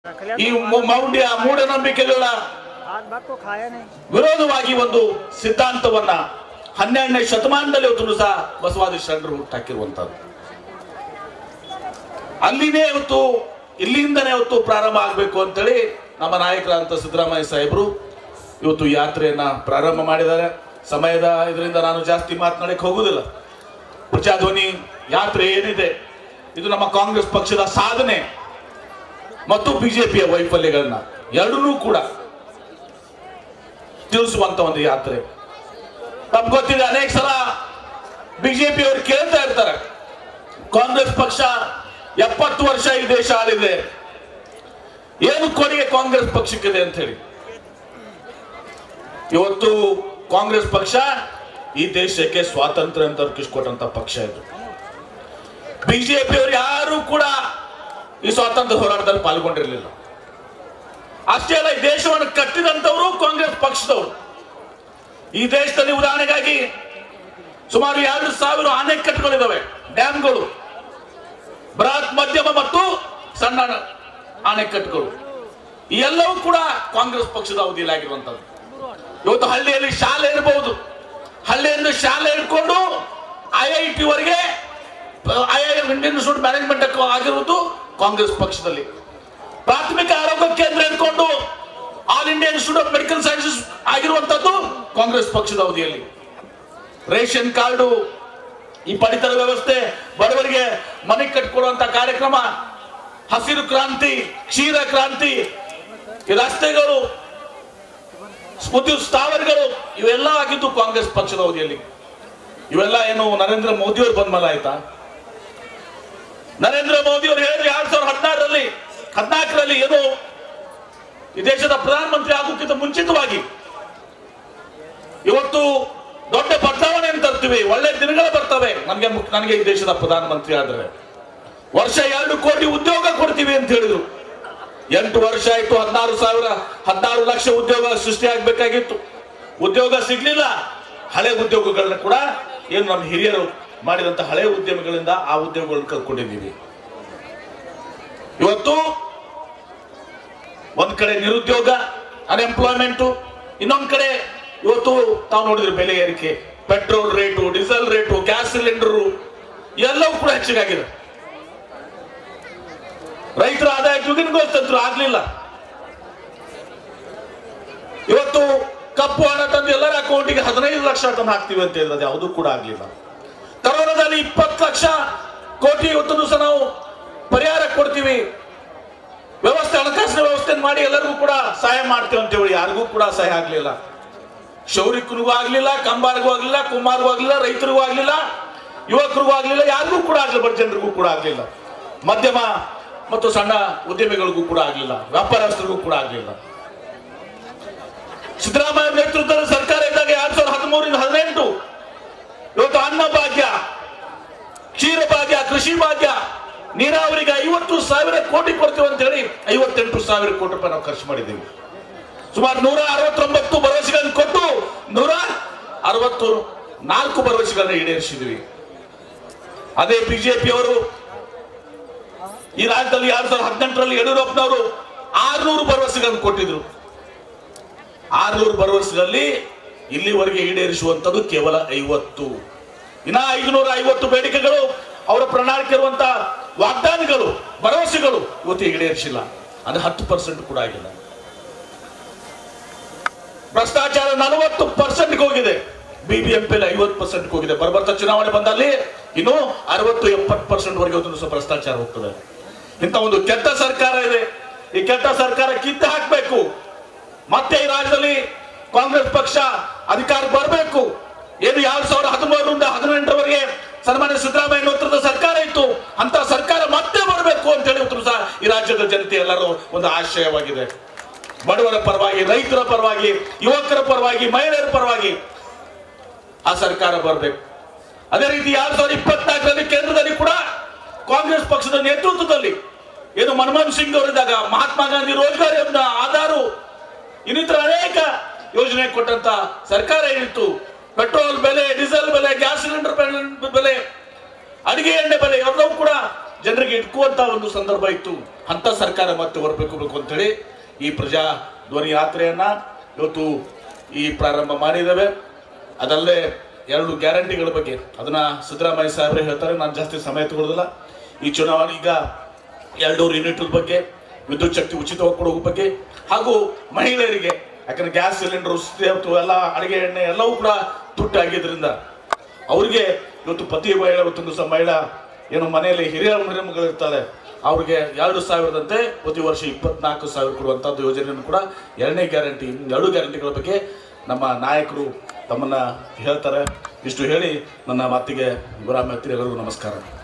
ಈ ಮು- ಮೌಢ್ಯ ಮೂಢನಂಬಿಕೆಗಳ आज बात को खाया नहीं ವಿರೋಧವಾಗಿ ಒಂದು ಸಿದ್ಧಾಂತವನ್ನ ಹನ್ನೆರಡನೇ ಶತಮಾನದಲ್ಲಿ ಇವತ್ತು ಸಹ ಬಸವಾದಿ ಶರಣರು ಹುಟ್ಟಾಕಿರುವಂತದ್ದು ಅಲ್ಲಿನೇ ಇವತ್ತು ಇಲ್ಲಿಂದನೇ ಇವತ್ತು ಪ್ರಾರಂಭ ಆಗಬೇಕು ಅಂತೇಳಿ ನಮ್ಮ ನಾಯಕರಾದಂಥ ಸಿದ್ದರಾಮಯ್ಯ ಸಾಹೇಬರು ಇವತ್ತು ಯಾತ್ರೆಯನ್ನ ಪ್ರಾರಂಭ ಮಾಡಿದ್ದಾರೆ ಸಮಯದ ಇದರಿಂದ ನಾನು ಜಾಸ್ತಿ ಮಾತನಾಡಕ್ಕೆ ಹೋಗುದಿಲ್ಲ ಪ್ರಜಾಧ್ವನಿ ಯಾತ್ರೆ ಏನಿದೆ ಇದು ನಮ್ಮ ಕಾಂಗ್ರೆಸ್ ಪಕ್ಷದ ಸಾಧನೆ ಮತ್ತು ಬಿಜೆಪಿಯ ವೈಫಲ್ಯಗಳನ್ನ ಎರಡನ್ನೂ ಕೂಡ ತಿಳಿಸುವಂತ ಒಂದು ಯಾತ್ರೆ ನಮ್ಗೆ ಗೊತ್ತಿದೆ ಅನೇಕ ಸಲ ಬಿಜೆಪಿ ಅವರು ಕೇಳ್ತಾ ಇರ್ತಾರೆ ಕಾಂಗ್ರೆಸ್ ಪಕ್ಷ ಎಪ್ಪತ್ತು ವರ್ಷ ಈ ದೇಶ ಆಳಿದೆ ಏನು ಕೊಡುಗೆ ಕಾಂಗ್ರೆಸ್ ಪಕ್ಷಕ್ಕಿದೆ ಅಂತ ಹೇಳಿ ಇವತ್ತು ಕಾಂಗ್ರೆಸ್ ಪಕ್ಷ ಈ ದೇಶಕ್ಕೆ ಸ್ವಾತಂತ್ರ್ಯ ಅಂತ ಅರ್ಪಿಸ್ಕೊಟ್ಟಂತ ಪಕ್ಷ ಇದು ಬಿಜೆಪಿ ಅವರು ಯಾರು ಕೂಡ ಈ ಸ್ವಾತಂತ್ರ್ಯ ಹೋರಾಟದಲ್ಲಿ ಪಾಲ್ಗೊಂಡಿರಲಿಲ್ಲ ಅಷ್ಟೇ ಅಲ್ಲ ಈ ದೇಶವನ್ನು ಕಟ್ಟಿದಂತವರು ಕಾಂಗ್ರೆಸ್ ಪಕ್ಷದವರು ಈ ದೇಶದಲ್ಲಿ ಉದಾಹರಣೆಗಾಗಿ ಸುಮಾರು ಎರಡು ಸಾವಿರ ಅಣೆಕಟ್ಟುಗಳಿದಾವೆ ಡ್ಯಾಮ್ಗಳು ಬೃಹತ್ ಮಧ್ಯಮ ಮತ್ತು ಸಣ್ಣ ಅಣೆಕಟ್ಟುಗಳು ಈ ಎಲ್ಲವೂ ಕೂಡ ಕಾಂಗ್ರೆಸ್ ಪಕ್ಷದ ಅವಧಿಯಲ್ಲಿ ಆಗಿರುವಂತದ್ದು ಇವತ್ತು ಹಳ್ಳಿಯಲ್ಲಿ ಶಾಲೆ ಇರಬಹುದು ಹಳ್ಳಿಯಿಂದ ಶಾಲೆ ಇಟ್ಕೊಂಡು ಐ ಐ ಟಿ ವರೆಗೆ I I Indian Institute Management ಆಗಿರುವುದು ಕಾಂಗ್ರೆಸ್ ಪಕ್ಷದಲ್ಲಿ ಪ್ರಾಥಮಿಕ ಆರೋಗ್ಯ ಕೇಂದ್ರ ಇಟ್ಕೊಂಡು All India Institute of Medical Sciences ಆಗಿರುವಂತದ್ದು ಕಾಂಗ್ರೆಸ್ ಪಕ್ಷದ ಅವಧಿಯಲ್ಲಿ ರೇಷನ್ ಕಾರ್ಡು ಈ ಪಡಿತರ ವ್ಯವಸ್ಥೆ ಬಡವರಿಗೆ ಮನೆ ಕಟ್ಕೊಡುವಂತ ಕಾರ್ಯಕ್ರಮ ಹಸಿರು ಕ್ರಾಂತಿ ಕ್ಷೀರ ಕ್ರಾಂತಿ ಈ ರಸ್ತೆಗಳು ವಿದ್ಯುತ್ ಸ್ಥಾವರಗಳು ಇವೆಲ್ಲ ಆಗಿದ್ದು ಕಾಂಗ್ರೆಸ್ ಪಕ್ಷದ ಅವಧಿಯಲ್ಲಿ ಇವೆಲ್ಲ ಏನು ನರೇಂದ್ರ ಮೋದಿ ಅವರು ಬಂದ್ಮೇಲೆ ಆಯ್ತಾ ನರೇಂದ್ರ ಮೋದಿ ಅವರು ಹೇಳಿದ್ರು ಎರಡ್ ಸಾವಿರದ ಹದಿನಾರರಲ್ಲಿ ಹದಿನಾಲ್ಕರಲ್ಲಿ ಏನು ಈ ದೇಶದ ಪ್ರಧಾನಮಂತ್ರಿ ಆಗೋಕ್ಕಿಂತ ಮುಂಚಿತವಾಗಿ ಇವತ್ತು ದೊಡ್ಡ ಬದಲಾವಣೆಯನ್ನು ತರ್ತೀವಿ ಒಳ್ಳೆ ದಿನಗಳು ಬರ್ತವೆ ನನಗೆ ಮುಖ್ಯ- ನನಗೆ ಈ ದೇಶದ ಪ್ರಧಾನಮಂತ್ರಿ ಆದ್ರೆ ವರ್ಷ ಎರಡು ಕೋಟಿ ಉದ್ಯೋಗ ಕೊಡ್ತೀವಿ ಅಂತ ಹೇಳಿದ್ರು ಎಂಟು ವರ್ಷ ಆಯ್ತು ಹದಿನಾರು ಸಾವಿರ ಹದಿನಾರು ಲಕ್ಷ ಉದ್ಯೋಗ ಸೃಷ್ಟಿ ಆಗ್ಬೇಕಾಗಿತ್ತು ಉದ್ಯೋಗ ಸಿಗ್ಲಿಲ್ಲ ಹಳೆ ಉದ್ಯೋಗಗಳನ್ನ ಕೂಡ ಏನು ನಮ್ಮ ಹಿರಿಯರು ಮಾಡಿದಂತ ಹಳೆ ಉದ್ಯಮಗಳಿಂದ ಆ ಉದ್ಯೋಗಗಳನ್ನು ಕಲ್ಕೊಂಡಿದ್ದೀವಿ ಇವತ್ತು ಒಂದ್ ಕಡೆ ನಿರುದ್ಯೋಗ ಅನ್ಎಂಪ್ಲಾಯ್ಮೆಂಟ್ ಇನ್ನೊಂದ್ ಕಡೆ ಇವತ್ತು ತಾವು ನೋಡಿದ್ರೆ ಬೆಲೆ ಏರಿಕೆ petrol rate diesel rate gas cylinder ಎಲ್ಲವೂ ಕೂಡ ಹೆಚ್ಚಿಗಾಗಿದೆ ರೈತರ ಆದಾಯ ದ್ವಿಗುಣಗೊಳಿಸ್ತಂತ್ರು ಆಗ್ಲಿಲ್ಲ ಇವತ್ತು ಕಪ್ಪು ಹಣ ತಂದು ಎಲ್ಲರ ಅಕೌಂಟಿಗೆ ಹದಿನೈದು ಲಕ್ಷ ತಂದು ಹಾಕ್ತೀವಿ ಅಂತ ಹೇಳಿದ್ರೆ ಅದು ಯಾವುದೂ ಕೂಡ ಆಗ್ಲಿಲ್ಲ ಕರೋನಾದಲ್ಲಿ ಇಪ್ಪತ್ತು ಲಕ್ಷ ಕೋಟಿ ಇವತ್ತು ಸಹ ನಾವು ಪರಿಹಾರ ಕೊಡ್ತೀವಿ ವ್ಯವಸ್ಥೆ ಹಣಕಾಸಿನ ವ್ಯವಸ್ಥೆ ಮಾಡಿ ಎಲ್ಲರಿಗೂ ಕೂಡ ಸಹಾಯ ಮಾಡ್ತೇವೆ ಅಂತ ಹೇಳಿ ಯಾರಿಗೂ ಕೂಡ ಸಹಾಯ ಆಗ್ಲಿಲ್ಲ ಶೌರಿಕನಿಗೂ ಆಗ್ಲಿಲ್ಲ ಕಂಬಾರಿಗೂ ಆಗ್ಲಿಲ್ಲ ಕುಮಾರ್ಗೂ ಆಗ್ಲಿಲ್ಲ ರೈತರಿಗೂ ಆಗ್ಲಿಲ್ಲ ಯುವಕರಿಗೂ ಆಗ್ಲಿಲ್ಲ ಯಾರಿಗೂ ಕೂಡ ಆಗ್ಲಿಲ್ಲ ಬಡ ಜನರಿಗೂ ಕೂಡ ಆಗ್ಲಿಲ್ಲ ಮಧ್ಯಮ ಮತ್ತು ಸಣ್ಣ ಉದ್ಯಮಿಗಳಿಗೂ ಕೂಡ ಆಗ್ಲಿಲ್ಲ ವ್ಯಾಪಾರಸ್ಥರಿಗೂ ಕೂಡ ಆಗ್ಲಿಲ್ಲ ಸಿದ್ದರಾಮಯ್ಯ ನೇತೃತ್ವದ ಸರ್ಕಾರ ಇದ್ದಾಗ ಎರಡ್ ಸಾವಿರದ ಹದಿಮೂರಿಂದ ಹದಿನೆಂಟು ಇವತ್ತು ಅನ್ನ ಭಾಗ್ಯ ಕ್ಷೀರ ಭಾಗ್ಯ ಕೃಷಿ ಭಾಗ್ಯ ನೀರಾವರಿಗೆ ಐವತ್ತು ಸಾವಿರ ಕೋಟಿ ಕೊಡ್ತೀವಿ ಅಂತ ಹೇಳಿ ಐವತ್ತೆಂಟು ಸಾವಿರ ಕೋಟಿ ರೂಪಾಯಿ ನಾವು ಖರ್ಚು ಮಾಡಿದ್ದೀವಿ ಸುಮಾರು ನೂರ ಅರವತ್ತೊಂಬತ್ತು ಭರವಸೆಗಳನ್ನು ಕೊಟ್ಟು ನೂರ ಅರವತ್ತು ನಾಲ್ಕು ಭರವಸೆಗಳನ್ನ ಈಡೇರಿಸಿದ್ವಿ ಅದೇ ಬಿಜೆಪಿ ಅವರು ಈ ರಾಜ್ಯದಲ್ಲಿ ಎರಡ್ ಸಾವಿರದ ಹದಿನೆಂಟರಲ್ಲಿ ಯಡಿಯೂರಪ್ಪನವರು ಆರ್ನೂರು ಭರವಸೆಗಳನ್ನು ಕೊಟ್ಟಿದ್ರು ಆರ್ನೂರು ಭರವಸೆಗಳಲ್ಲಿ ಇಲ್ಲಿವರೆಗೆ ಈಡೇರಿಸುವಂತದ್ದು ಕೇವಲ ಐವತ್ತು ಇನ್ನ ಐದುನೂರ ಐವತ್ತು ಬೇಡಿಕೆಗಳು ಅವರ ಪ್ರಣಾಳಿಕೆ ಇರುವಂತ ವಾಗ್ದಾನಗಳು ಭರವಸೆಗಳು ಇವತ್ತು ಈಡೇರಿಸಿಲ್ಲ ಅದು ಹತ್ತು ಪರ್ಸೆಂಟ್ ಕೂಡ ಆಗಿಲ್ಲ ಭ್ರಷ್ಟಾಚಾರ ನಲವತ್ತು ಪರ್ಸೆಂಟ್ ಹೋಗಿದೆ ಬಿಬಿಎಂಪಿ ಐವತ್ತು ಪರ್ಸೆಂಟ್ ಹೋಗಿದೆ ಬರ್ಬರ್ತಾ ಚುನಾವಣೆ ಬಂದಲ್ಲಿ ಇನ್ನು ಅರವತ್ತು ಎಪ್ಪತ್ತು ಪರ್ಸೆಂಟ್ ವರೆಗೆ ಒಂದು ಸಹ ಭ್ರಷ್ಟಾಚಾರ ಹೋಗ್ತದೆ ಇಂಥ ಒಂದು ಕೆಟ್ಟ ಸರ್ಕಾರ ಇದೆ ಈ ಕೆಟ್ಟ ಸರ್ಕಾರ ಕಿತ್ತು ಹಾಕಬೇಕು ಮತ್ತೆ ಈ ರಾಜ್ಯದಲ್ಲಿ ಕಾಂಗ್ರೆಸ್ ಪಕ್ಷ ಅಧಿಕಾರ ಬರಬೇಕು ಏನು ಎರಡ್ ಸಾವಿರದ ಹದಿಮೂರರಿಂದ ಹದಿನೆಂಟರವರೆಗೆ ಸನ್ಮಾನ್ಯ ಸಿದ್ದರಾಮಯ್ಯ ನೇತೃತ್ವದ ಸರ್ಕಾರ ಇತ್ತು ಅಂತ ಸರ್ಕಾರ ಮತ್ತೆ ಬರಬೇಕು ಅಂತ ಹೇಳಿ ಇವತ್ತು ಸಹ ಈ ರಾಜ್ಯದ ಜನತೆ ಎಲ್ಲರೂ ಒಂದು ಆಶಯವಾಗಿದೆ ಬಡವರ ಪರವಾಗಿ ರೈತರ ಪರವಾಗಿ ಯುವಕರ ಪರವಾಗಿ ಮಹಿಳೆಯರ ಪರವಾಗಿ ಆ ಸರ್ಕಾರ ಬರಬೇಕು ಅದೇ ರೀತಿ ಎರಡ್ ಸಾವಿರದ ಇಪ್ಪತ್ನಾಲ್ಕರಲ್ಲಿ ಕೇಂದ್ರದಲ್ಲಿ ಕೂಡ ಕಾಂಗ್ರೆಸ್ ಪಕ್ಷದ ನೇತೃತ್ವದಲ್ಲಿ ಏನು ಮನಮೋಹನ್ ಸಿಂಗ್ ಅವರಿದ್ದಾಗ ಮಹಾತ್ಮ ಗಾಂಧಿ ರೋಜ್ಗಾರ್ ಯೋಜನಾ ಆಧಾರು ಇನ್ನಿತರ ಅನೇಕ ಯೋಜನೆ ಕೊಟ್ಟಂತ ಸರ್ಕಾರ ಏನಿತ್ತು ಪೆಟ್ರೋಲ್ ಬೆಲೆ ಡೀಸೆಲ್ ಬೆಲೆ ಗ್ಯಾಸ್ ಸಿಲಿಂಡರ್ ಬೆಲೆ ಅಡಿಗೆ ಎಣ್ಣೆ ಬೆಲೆ ಎಲ್ಲವೂ ಕೂಡ ಜನರಿಗೆ ಇಟ್ಕುವಂತ ಒಂದು ಸಂದರ್ಭ ಇತ್ತು ಅಂತ ಸರ್ಕಾರ ಮತ್ತೆ ಹೊರಬೇಕು ಬೇಕು ಅಂತೇಳಿ ಈ ಪ್ರಜಾ ಧ್ವನಿ ಯಾತ್ರೆಯನ್ನ ಇವತ್ತು ಈ ಪ್ರಾರಂಭ ಮಾಡಿದ್ದೇವೆ ಅದಲ್ಲದೆ ಎರಡು ಗ್ಯಾರಂಟಿಗಳ ಬಗ್ಗೆ ಅದನ್ನ ಸಿದ್ದರಾಮಯ್ಯ ಸಾಹೇಬ್ರೆ ಹೇಳ್ತಾರೆ ನಾನು ಜಾಸ್ತಿ ಸಮಯ ತಗೊಳ್ಳೋದಿಲ್ಲ ಈ ಚುನಾವಣೆ ಈಗ ಎರಡೂರು ಯೂನಿಟ್ ಬಗ್ಗೆ ವಿದ್ಯುತ್ ಶಕ್ತಿ ಉಚಿತವಾಗಿ ಕೊಡುವ ಬಗ್ಗೆ ಹಾಗೂ ಮಹಿಳೆಯರಿಗೆ ಯಾಕಂದ್ರೆ ಗ್ಯಾಸ್ ಸಿಲಿಂಡರ್ ಮತ್ತು ಎಲ್ಲ ಅಡಿಗೆ ಎಣ್ಣೆ ಎಲ್ಲವೂ ಕೂಡ ತುಟ್ಟಾಗಿದ್ದರಿಂದ ಅವ್ರಿಗೆ ಇವತ್ತು ಪತಿ ಮಹಿಳೆ ಇವತ್ತೊಂದು ಸಹ ಮಹಿಳಾ ಏನು ಮನೆಯಲ್ಲಿ ಹಿರಿಯ ಮರಿಮಗಳಿರ್ತಾರೆ ಅವ್ರಿಗೆ ಎರಡು ಸಾವಿರದಂತೆ ಪ್ರತಿ ವರ್ಷ ಇಪ್ಪತ್ನಾಲ್ಕು ಸಾವಿರ ಕೊಡುವಂಥದ್ದು ಯೋಜನೆಯನ್ನು ಕೂಡ ಎರಡನೇ ಗ್ಯಾರಂಟಿ ಎರಡು ಗ್ಯಾರಂಟಿಗಳ ಬಗ್ಗೆ ನಮ್ಮ ನಾಯಕರು ತಮ್ಮನ್ನ ಹೇಳ್ತಾರೆ ಇಷ್ಟು ಹೇಳಿ ನನ್ನ ಮಾತಿಗೆ ವಿರಾಮ ಎತ್ತಿ ಎಲ್ಲರಿಗೂ ನಮಸ್ಕಾರ